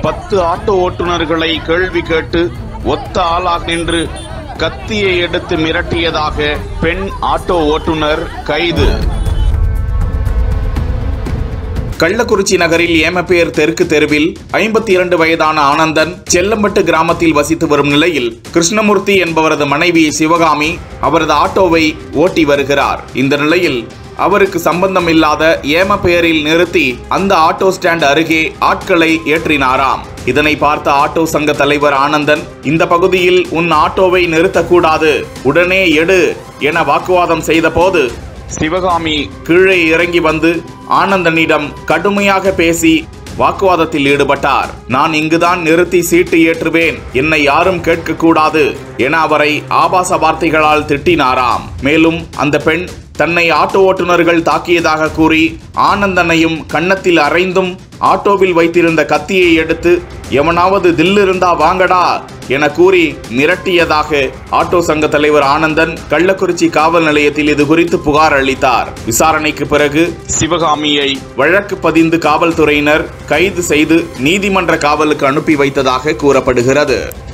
பத்து ஆட்டோ ஓட்டுநர்களை கேள்வி கேட்டு ஒத்த ஆளாக நின்று கத்தியை எடுத்து மிரட்டியதாக பெண் ஆட்டோ ஓட்டுநர் கைது கள்ளக்குறிச்சி நகரில் ஏமப்பேர் தெற்கு தெருவில் ஐம்பத்தி இரண்டு வயதான ஆனந்தன் செல்லம்பட்டு கிராமத்தில் வசித்து வரும் நிலையில் கிருஷ்ணமூர்த்தி என்பவரது மனைவி சிவகாமி அவரது ஆட்டோவை ஓட்டி வருகிறார் இந்த நிலையில் அவருக்கு சம்பந்தம் இல்லாத ஏம பெயரில் நிறுத்தி அந்த ஆட்டோ ஸ்டாண்ட் அருகே ஆட்களை ஏற்றினாராம் இதனை பார்த்த ஆட்டோ சங்க தலைவர் ஆனந்தன் இந்த பகுதியில் உன் ஆட்டோவை நிறுத்தக்கூடாது உடனே எடு என வாக்குவாதம் செய்தபோது சிவகாமி கீழே இறங்கி வந்து ஆனந்தனிடம் கடுமையாக பேசி வாக்குவாதத்தில் ஈடுபட்டார் நான் இங்குதான் நிறுத்தி சீட்டு ஏற்றுவேன் என்னை யாரும் கேட்கக்கூடாது என அவரை ஆபாச வார்த்தைகளால் திட்டினாராம் மேலும் அந்த பெண் தன்னை ஆட்டோ ஓட்டுநர்கள் தாக்கியதாக கூறி ஆனந்தனையும் கன்னத்தில் அறைந்தும் ஆட்டோவில் வைத்திருந்த கத்தியை எடுத்து எவனாவது தில்லிருந்தா வாங்கடா என கூறி மிரட்டியதாக ஆட்டோ சங்க தலைவர் ஆனந்தன் கள்ளக்குறிச்சி காவல் நிலையத்தில் இது குறித்து புகார் அளித்தார் விசாரணைக்கு பிறகு சிவகாமியை வழக்கு பதிந்து காவல்துறையினர் கைது செய்து நீதிமன்ற காவலுக்கு அனுப்பி வைத்ததாக கூறப்படுகிறது